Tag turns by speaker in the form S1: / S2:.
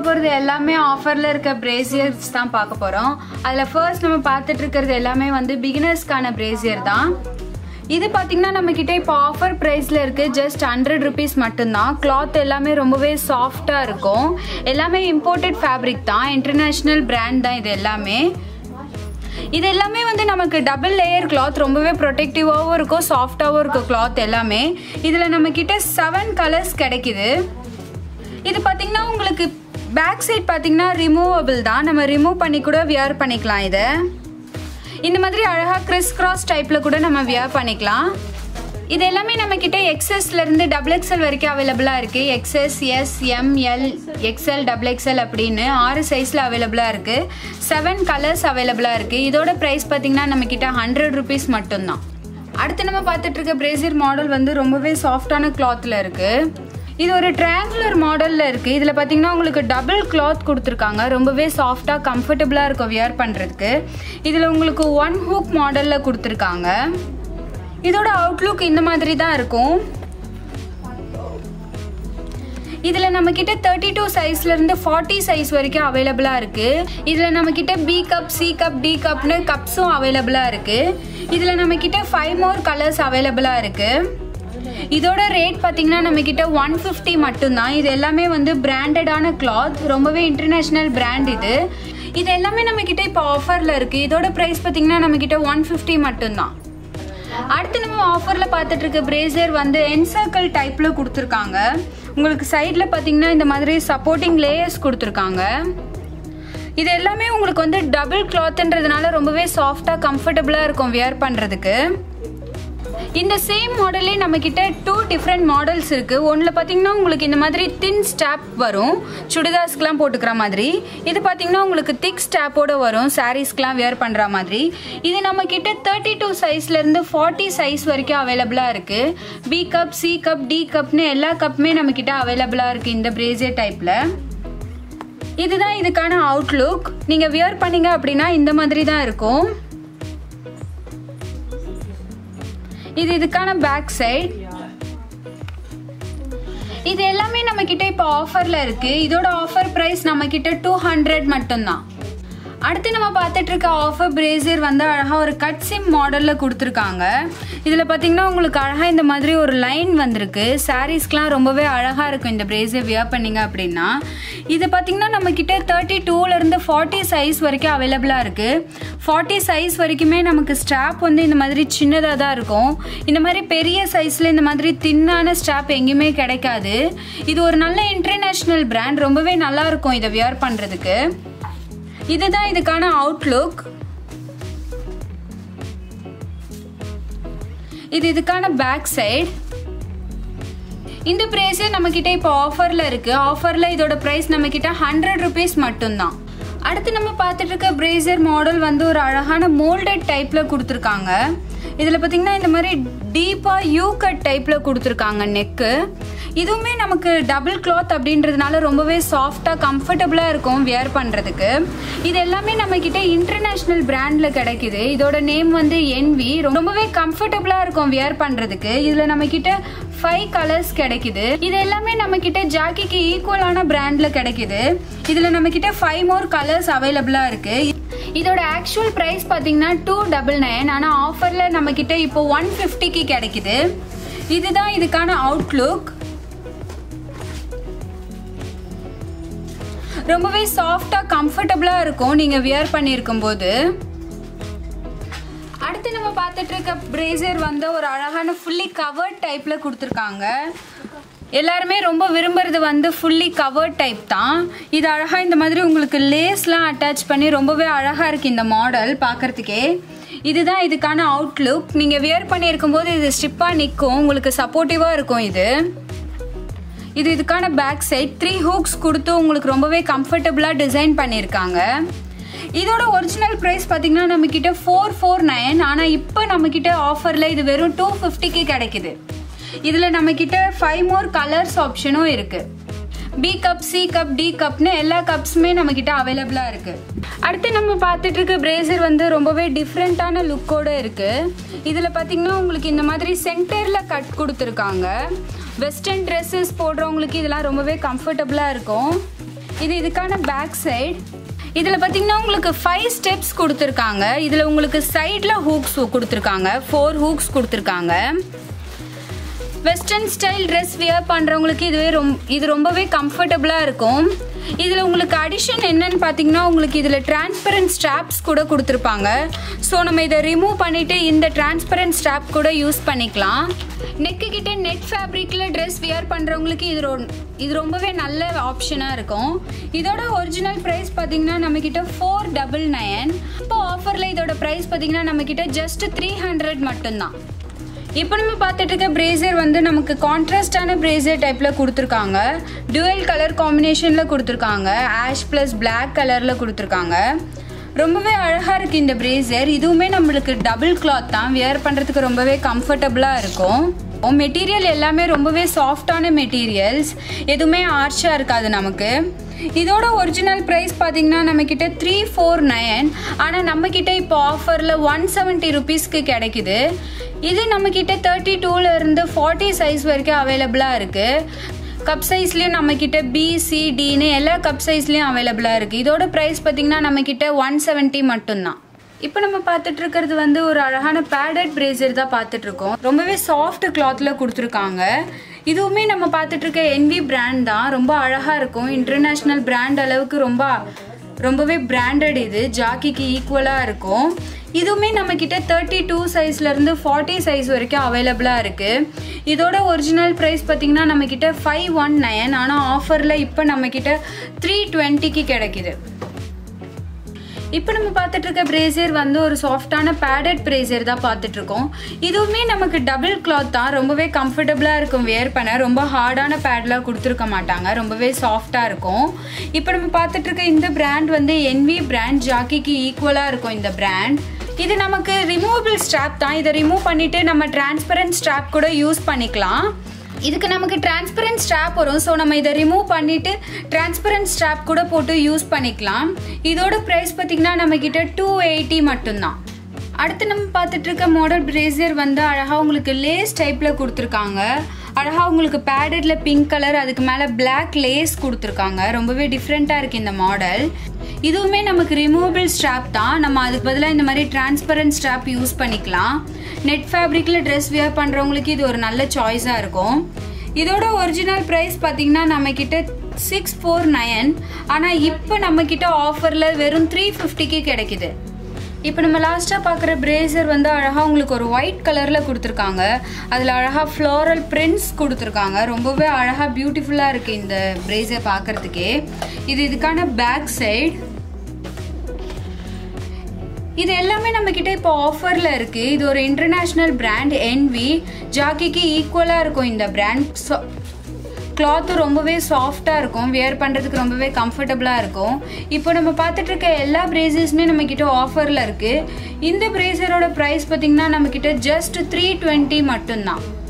S1: போகிறது எல்லாமே ஆஃபரில் இருக்க பிரேசியர்ஸ் தான் பார்க்க போகிறோம் அதில் ஃபர்ஸ்ட் நம்ம பார்த்துட்டு இருக்கிறது எல்லாமே வந்து பிகினர்ஸ்க்கான பிரேசியர் தான் இது பார்த்தீங்கன்னா நம்மக்கிட்ட இப்போ ஆஃபர் ப்ரைஸில் இருக்குது ஜஸ்ட் ஹண்ட்ரட் ருபீஸ் மட்டும்தான் கிளாத் எல்லாமே ரொம்பவே சாஃப்டாக இருக்கும் எல்லாமே இம்போர்ட்டட் ஃபேப்ரிக் தான் இன்டர்நேஷ்னல் பிராண்ட் தான் இது எல்லாமே இது எல்லாமே வந்து நமக்கு டபுள் லேயர் கிளாத் ரொம்பவே ப்ரொடெக்டிவாகவும் இருக்கும் சாஃப்டாகவும் இருக்கும் கிளாத் எல்லாமே இதில் நம்மக்கிட்ட செவன் கலர்ஸ் கிடைக்குது இது பார்த்தீங்கன்னா உங்களுக்கு பேக் சைட் பார்த்தீங்கன்னா ரிமூவபிள் தான் நம்ம ரிமூவ் பண்ணி கூட வியர் பண்ணிக்கலாம் இதை இந்த மாதிரி அழகாக கிறிஸ் கிராஸ் டைப்பில் கூட நம்ம வியர் பண்ணிக்கலாம் இது எல்லாமே நம்ம கிட்ட எக்ஸஸ்ல இருந்து டபுள் எக்ஸ்எல் வரைக்கும் அவைலபிளாக இருக்கு XS S M L XL double XL அப்படின்னு ஆறு சைஸில் அவைலபிளாக இருக்கு செவன் கலர்ஸ் அவைலபிளாக இருக்கு இதோட ப்ரைஸ் பார்த்தீங்கன்னா நம்ம கிட்ட ஹண்ட்ரட் ருபீஸ் மட்டும்தான் அடுத்து நம்ம பார்த்துட்டு இருக்க பிரேசியர் மாடல் வந்து ரொம்பவே சாஃப்டான கிளாத்தில் இருக்கு இது ஒரு ட்ரையாங்குலர் மாடலில் இருக்குது இதில் பார்த்தீங்கன்னா உங்களுக்கு டபுள் கிளாத் கொடுத்துருக்காங்க ரொம்பவே சாஃப்டாக கம்ஃபர்டபுளாக இருக்கும் வியர் பண்ணுறதுக்கு இதில் உங்களுக்கு ஒன் ஹூக் மாடலில் கொடுத்துருக்காங்க இதோட அவுட்லுக் இந்த மாதிரி தான் இருக்கும் இதில் நம்மக்கிட்ட தேர்ட்டி டூ சைஸ்லேருந்து ஃபார்ட்டி சைஸ் வரைக்கும் அவைலபிளாக இருக்குது இதில் நம்மக்கிட்ட B cup C cup D கப்னு கப்ஸும் அவைலபிளாக இருக்குது இதில் நம்மக்கிட்ட ஃபைவ் மோர் கலர்ஸ் அவைலபிளாக இருக்குது இதோட ரேட் பார்த்தீங்கன்னா நம்மக்கிட்ட ஒன் ஃபிஃப்டி மட்டும்தான் இது எல்லாமே வந்து பிராண்டடான கிளாத் ரொம்பவே இன்டர்நேஷ்னல் பிராண்ட் இது இது எல்லாமே நம்மக்கிட்ட இப்போ ஆஃபரில் இருக்குது இதோட ப்ரைஸ் பார்த்தீங்கன்னா நம்மக்கிட்ட ஒன் ஃபிஃப்டி மட்டும்தான் அடுத்து நம்ம ஆஃபரில் பார்த்துட்டு இருக்க பிரேசர் வந்து என் சர்க்கிள் டைப்பில் கொடுத்துருக்காங்க உங்களுக்கு சைடில் பார்த்தீங்கன்னா இந்த மாதிரி சப்போர்ட்டிங் லேயர்ஸ் கொடுத்துருக்காங்க இது எல்லாமே உங்களுக்கு வந்து டபுள் கிளாத்ன்றதுனால ரொம்பவே சாஃப்டாக கம்ஃபர்டபுளாக இருக்கும் வியர் பண்ணுறதுக்கு இந்த சேம் மாடலே நம்ம கிட்ட டூ டிஃப்ரெண்ட் மாடல்ஸ் இருக்கு ஒன்றில் பார்த்தீங்கன்னா உங்களுக்கு இந்த மாதிரி தின் ஸ்டாப் வரும் சுடிதார்ஸ்க்குலாம் போட்டுக்கிற மாதிரி இது பார்த்தீங்கன்னா உங்களுக்கு திக் ஸ்டாப்போட வரும் சாரீஸ்க்குலாம் வேர் பண்ணுற மாதிரி இது நம்ம கிட்ட தேர்ட்டி டூ சைஸ்லேருந்து ஃபார்ட்டி சைஸ் வரைக்கும் அவைலபிளாக இருக்கு B cup C cup D கப்னு எல்லா கப்புமே நம்ம கிட்ட அவைலபிளாக இருக்கு இந்த பிரேசியர் டைப்பில் இதுதான் இதுக்கான அவுட்லுக் நீங்கள் வியர் பண்ணீங்க அப்படின்னா இந்த மாதிரி தான் இருக்கும் இது இதுக்கான பேக் சைட் இது எல்லாமே நம்ம கிட்ட இப்போ ஆஃபர்ல இருக்கு இதோட ஆஃபர் பிரைஸ் நம்ம கிட்ட டூ ஹண்ட்ரட் மட்டும்தான் அடுத்து நம்ம பார்த்துட்டு இருக்க ஆஃபர் பிரேசியர் வந்து அழகாக ஒரு கட் சிம் மாடலில் கொடுத்துருக்காங்க இதில் பார்த்தீங்கன்னா உங்களுக்கு அழகாக இந்த மாதிரி ஒரு லைன் வந்திருக்கு சாரீஸ்க்கெலாம் ரொம்பவே அழகாக இருக்கும் இந்த பிரேசியர் வியர் பண்ணீங்க அப்படின்னா இது பார்த்தீங்கன்னா நம்ம கிட்ட தேர்ட்டி டூலேருந்து ஃபார்ட்டி சைஸ் வரைக்கும் அவைலபிளாக இருக்குது ஃபார்ட்டி சைஸ் வரைக்குமே நமக்கு ஸ்ட்ராப் வந்து இந்த மாதிரி சின்னதாக தான் இருக்கும் இந்த மாதிரி பெரிய சைஸில் இந்த மாதிரி தின்னான ஸ்ட்ராப் எங்கேயுமே கிடைக்காது இது ஒரு நல்ல இன்டர்நேஷ்னல் பிராண்ட் ரொம்பவே நல்லா இருக்கும் இதை வியர் பண்ணுறதுக்கு இதுதான் இதுக்கான அவுட்லுக் இது இதுக்கான பேக் சைடு இந்த ப்ரைஸே நம்மக்கிட்ட இப்போ ஆஃபரில் இருக்குது ஆஃபரில் இதோட ப்ரைஸ் நம்மக்கிட்ட ஹண்ட்ரட் ருபீஸ் மட்டும்தான் அடுத்து நம்ம பார்த்துட்டு இருக்க பிரேசர் மாடல் வந்து ஒரு அழகான மோல்டட் டைப்பில் கொடுத்துருக்காங்க இதில் பார்த்தீங்கன்னா இந்த மாதிரி டீப்பாக யூ கட் டைப்பில் கொடுத்துருக்காங்க நெக்கு இதுவுமே நமக்கு டபுள் கிளாத் அப்படின்றதுனால ரொம்பவே சாஃப்டாக கம்ஃபர்டபுளாக இருக்கும் வியர் பண்ணுறதுக்கு இது எல்லாமே நம்மக்கிட்ட இன்டர்நேஷ்னல் பிராண்டில் கிடைக்குது இதோட நேம் வந்து என்வி ரொம்பவே கம்ஃபர்டபுளாக இருக்கும் வியர் பண்ணுறதுக்கு இதில் நம்மக்கிட்ட ஃபைவ் கலர்ஸ் கிடைக்குது இது எல்லாமே நம்ம கிட்ட ஜாக்கிக்கு ஈக்குவலான பிராண்ட்ல கிடைக்குது இதுல நம்ம கிட்ட ஃபைவ் மோர் கலர்ஸ் அவைலபிளா இருக்கு இதோட ஆக்சுவல் பிரைஸ் பாத்தீங்கன்னா டூ டபுள் நைன் ஆனா ஆஃபர்ல நம்ம கிட்ட இப்போ ஒன் ஃபிஃப்டிக்கு கிடைக்குது இதுதான் இதுக்கான அவுட்லுக் ரொம்பவே சாஃப்டா கம்ஃபர்டபுளா இருக்கும் நீங்க வியர் பண்ணியிருக்கும் போது அடுத்து நம்ம பார்த்துட்டு இருக்க பிரேசர் வந்து ஒரு அழகான ஃபுல்லி கவர்ட் டைப்பில் கொடுத்துருக்காங்க எல்லாருமே ரொம்ப விரும்புறது வந்து ஃபுல்லி கவர்ட் டைப் தான் இது அழகாக இந்த மாதிரி உங்களுக்கு லேஸ்லாம் அட்டாச் பண்ணி ரொம்பவே அழகாக இருக்குது இந்த மாடல் பார்க்குறதுக்கே இதுதான் இதுக்கான அவுட்லுக் நீங்கள் வியர் பண்ணியிருக்கும் போது இது ஸ்டிப்பாக நிற்கும் உங்களுக்கு சப்போர்ட்டிவாக இருக்கும் இது இது இதுக்கான பேக் சைட் த்ரீ ஹூக்ஸ் கொடுத்து உங்களுக்கு ரொம்பவே கம்ஃபர்டபுளாக டிசைன் பண்ணியிருக்காங்க இதோட ஒரிஜினல் ப்ரைஸ் பார்த்தீங்கன்னா நம்மக்கிட்ட ஃபோர் ஃபோர் நைன் ஆனால் இப்போ நம்மக்கிட்ட ஆஃபரில் இது வெறும் டூ ஃபிஃப்டிக்கு கிடைக்குது இதில் நம்மக்கிட்ட ஃபைவ் மோர் கலர்ஸ் ஆப்ஷனும் இருக்குது B cup C cup D கப்னு எல்லா கப்ஸுமே நம்மக்கிட்ட அவைலபிளாக இருக்குது அடுத்து நம்ம பார்த்துட்டு இருக்க பிரேசர் வந்து ரொம்பவே டிஃப்ரெண்ட்டான லுக்கோட இருக்குது இதில் பார்த்தீங்கன்னா உங்களுக்கு இந்த மாதிரி சென்டரில் கட் கொடுத்துருக்காங்க வெஸ்டர்ன் ட்ரெஸ்ஸஸ் போடுறவங்களுக்கு இதெல்லாம் ரொம்பவே கம்ஃபர்டபுளாக இருக்கும் இது இதுக்கான பேக் சைடு இதில் பார்த்தீங்கன்னா உங்களுக்கு ஃபைவ் ஸ்டெப்ஸ் கொடுத்துருக்காங்க இதில் உங்களுக்கு சைடில் ஹூக்ஸ் கொடுத்துருக்காங்க ஃபோர் ஹூக்ஸ் கொடுத்துருக்காங்க வெஸ்டர்ன் ஸ்டைல் ட்ரெஸ் வியர் பண்ணுறவங்களுக்கு இதுவே ரொம்ப இது ரொம்பவே கம்ஃபர்டபுளாக இருக்கும் இதில் உங்களுக்கு அடிஷன் என்னன்னு பார்த்தீங்கன்னா உங்களுக்கு இதில் டிரான்ஸ்பரண்ட் ஸ்ட்ராப்ஸ் கூட கொடுத்துருப்பாங்க ஸோ நம்ம இதை ரிமூவ் பண்ணிவிட்டு இந்த டிரான்ஸ்பரண்ட் ஸ்ட்ராப் கூட யூஸ் பண்ணிக்கலாம் நெக்கு கிட்ட நெட் ஃபேப்ரிக்கில் ட்ரெஸ் வியர் பண்ணுறவங்களுக்கு இது ரொ- இது ரொம்பவே நல்ல ஆப்ஷனாக இருக்கும் இதோட ஒரிஜினல் ப்ரைஸ் பார்த்தீங்கன்னா நம்மக்கிட்ட ஃபோர் டபுள் நயன் இப்போ ஆஃபரில் இதோட ப்ரைஸ் பார்த்தீங்கன்னா நம்மக்கிட்ட ஜஸ்ட் த்ரீ ஹண்ட்ரட் மட்டும்தான் இப்போ நம்ம பார்த்துட்டு இருக்க பிரேசர் வந்து நமக்கு கான்ட்ராஸ்டான பிரேசர் டைப்பில் கொடுத்துருக்காங்க டுவெல் கலர் காம்பினேஷனில் கொடுத்துருக்காங்க ஆஷ் ப்ளஸ் Black கலரில் கொடுத்துருக்காங்க ரொம்பவே அழகாக இருக்குது இந்த பிரேசர் இதுவுமே நம்மளுக்கு டபுள் கிளாத் தான் வியர் பண்ணுறதுக்கு ரொம்பவே கம்ஃபர்டபுளாக இருக்கும் மெட்டீரியல் எல்லாமே ரொம்பவே சாஃப்டான மெட்டீரியல்ஸ் எதுவுமே ஆர்ஷாக இருக்காது நமக்கு இதோட ஒரிஜினல் ப்ரைஸ் பார்த்தீங்கன்னா நம்மக்கிட்ட த்ரீ ஃபோர் நயன் ஆனால் நம்மக்கிட்ட இப்போ ஆஃபரில் ஒன் செவன்ட்டி ருபீஸ்க்கு கிடைக்குது இது நம்மக்கிட்ட தேர்ட்டி டூலேருந்து ஃபார்ட்டி சைஸ் வரைக்கும் அவைலபிளாக இருக்குது கப் சைஸ்லேயும் நம்மக்கிட்ட பி சி டின்னு எல்லா கப் சைஸ்லேயும் அவைலபிளாக இருக்குது இதோட ப்ரைஸ் பார்த்தீங்கன்னா நம்மக்கிட்ட ஒன் செவன்ட்டி மட்டும்தான் இப்போ நம்ம பார்த்துட்டு இருக்கிறது வந்து ஒரு அழகான பேடட் பிரேசர் தான் பார்த்துட்டு இருக்கோம் ரொம்பவே சாஃப்ட் கிளாத்ல கொடுத்துருக்காங்க இதுவுமே நம்ம பார்த்துட்டு இருக்க என்வி பிராண்ட் தான் ரொம்ப அழகாக இருக்கும் இன்டர்நேஷ்னல் பிராண்ட் அளவுக்கு ரொம்ப ரொம்பவே பிராண்டட் இது ஜாக்கிக்கு ஈக்குவலாக இருக்கும் இதுவுமே நம்மக்கிட்ட தேர்ட்டி டூ சைஸ்லேருந்து ஃபார்ட்டி சைஸ் வரைக்கும் அவைலபிளாக இருக்குது இதோட ஒரிஜினல் ப்ரைஸ் பார்த்தீங்கன்னா நம்மக்கிட்ட ஃபைவ் ஒன் நயன் ஆனால் ஆஃபரில் இப்போ நம்மக்கிட்ட த்ரீ டுவெண்ட்டிக்கு கிடைக்குது இப்போ நம்ம பார்த்துட்டு இருக்க பிரேசர் வந்து ஒரு சாஃப்டான பேடட் பிரேசர் தான் பார்த்துட்டு இருக்கோம் இதுவுமே நமக்கு டபுள் கிளாத் தான் ரொம்பவே கம்ஃபர்டபுளாக இருக்கும் வேர் பண்ண ரொம்ப ஹார்டான பேட்லாம் கொடுத்துருக்க மாட்டாங்க ரொம்பவே சாஃப்டாக இருக்கும் இப்போ நம்ம பார்த்துட்டு இருக்க இந்த பிராண்ட் வந்து என்வி பிராண்ட் ஜாக்கிக்கு ஈக்குவலாக இருக்கும் இந்த பிராண்ட் இது நமக்கு ரிமூவபிள் ஸ்ட்ராப் தான் இதை ரிமூவ் பண்ணிட்டு நம்ம டிரான்ஸ்பரண்ட் ஸ்ட்ராப் கூட யூஸ் பண்ணிக்கலாம் இதுக்கு நமக்கு டிரான்ஸ்பரண்ட் ஸ்ட்ராப் வரும் ஸோ நம்ம இதை ரிமூவ் பண்ணிட்டு டிரான்ஸ்பரண்ட் ஸ்ட்ராப் கூட போட்டு யூஸ் பண்ணிக்கலாம் இதோட ப்ரைஸ் பார்த்தீங்கன்னா நம்ம கிட்ட டூ எயிட்டி மட்டும்தான் அடுத்து நம்ம பார்த்துட்டு இருக்க மாடல் பிரேசர் வந்து அழகாக உங்களுக்கு லேஸ் டைப்பில் கொடுத்துருக்காங்க அழகாக உங்களுக்கு பேடட்ல பிங்க் கலர் அதுக்கு மேலே Black லேஸ் கொடுத்துருக்காங்க ரொம்பவே டிஃப்ரெண்ட்டாக இருக்குது இந்த மாடல் இதுவுமே நமக்கு ரிமூவபிள் ஸ்ட்ராப் தான் நம்ம அதுக்கு பதிலாக இந்த மாதிரி டிரான்ஸ்பரண்ட் ஸ்ட்ராப் யூஸ் பண்ணிக்கலாம் நெட் ஃபேப்ரிக்கில் ட்ரெஸ் வியர் பண்ணுறவங்களுக்கு இது ஒரு நல்ல சாய்ஸாக இருக்கும் இதோட ஒரிஜினல் ப்ரைஸ் பார்த்தீங்கன்னா நம்மக்கிட்ட சிக்ஸ் ஃபோர் நயன் ஆனால் இப்போ நம்மக்கிட்ட ஆஃபரில் வெறும் த்ரீ ஃபிஃப்டிக்கு கிடைக்குது இப்போ நம்ம லாஸ்ட்டாக பார்க்குற பிரேசர் வந்து அழகாக உங்களுக்கு ஒரு ஒயிட் கலரில் கொடுத்துருக்காங்க அதில் அழகாக ஃப்ளோரல் பிரிண்ட்ஸ் கொடுத்துருக்காங்க ரொம்பவே அழகாக பியூட்டிஃபுல்லாக இருக்குது இந்த பிரேசர் பார்க்குறதுக்கே இது இதுக்கான பேக் சைடு இது எல்லாமே நம்ம கிட்ட இப்போ ஆஃபர்ல இருக்கு இது ஒரு இன்டர்நேஷனல் பிராண்ட் என்வி ஜாக்கிக்கு ஈக்குவலா இருக்கும் இந்த பிராண்ட் கிளாத்து ரொம்பவே சாஃப்டாக இருக்கும் வியர் பண்ணுறதுக்கு ரொம்பவே கம்ஃபர்டபுளாக இருக்கும் இப்போ நம்ம பார்த்துட்டு இருக்க எல்லா பிரேசஸுமே நம்ம கிட்ட ஆஃபரில் இருக்குது இந்த பிரேசரோட ப்ரைஸ் பார்த்தீங்கன்னா நம்ம கிட்ட ஜஸ்ட் த்ரீ டுவெண்ட்டி மட்டும்தான்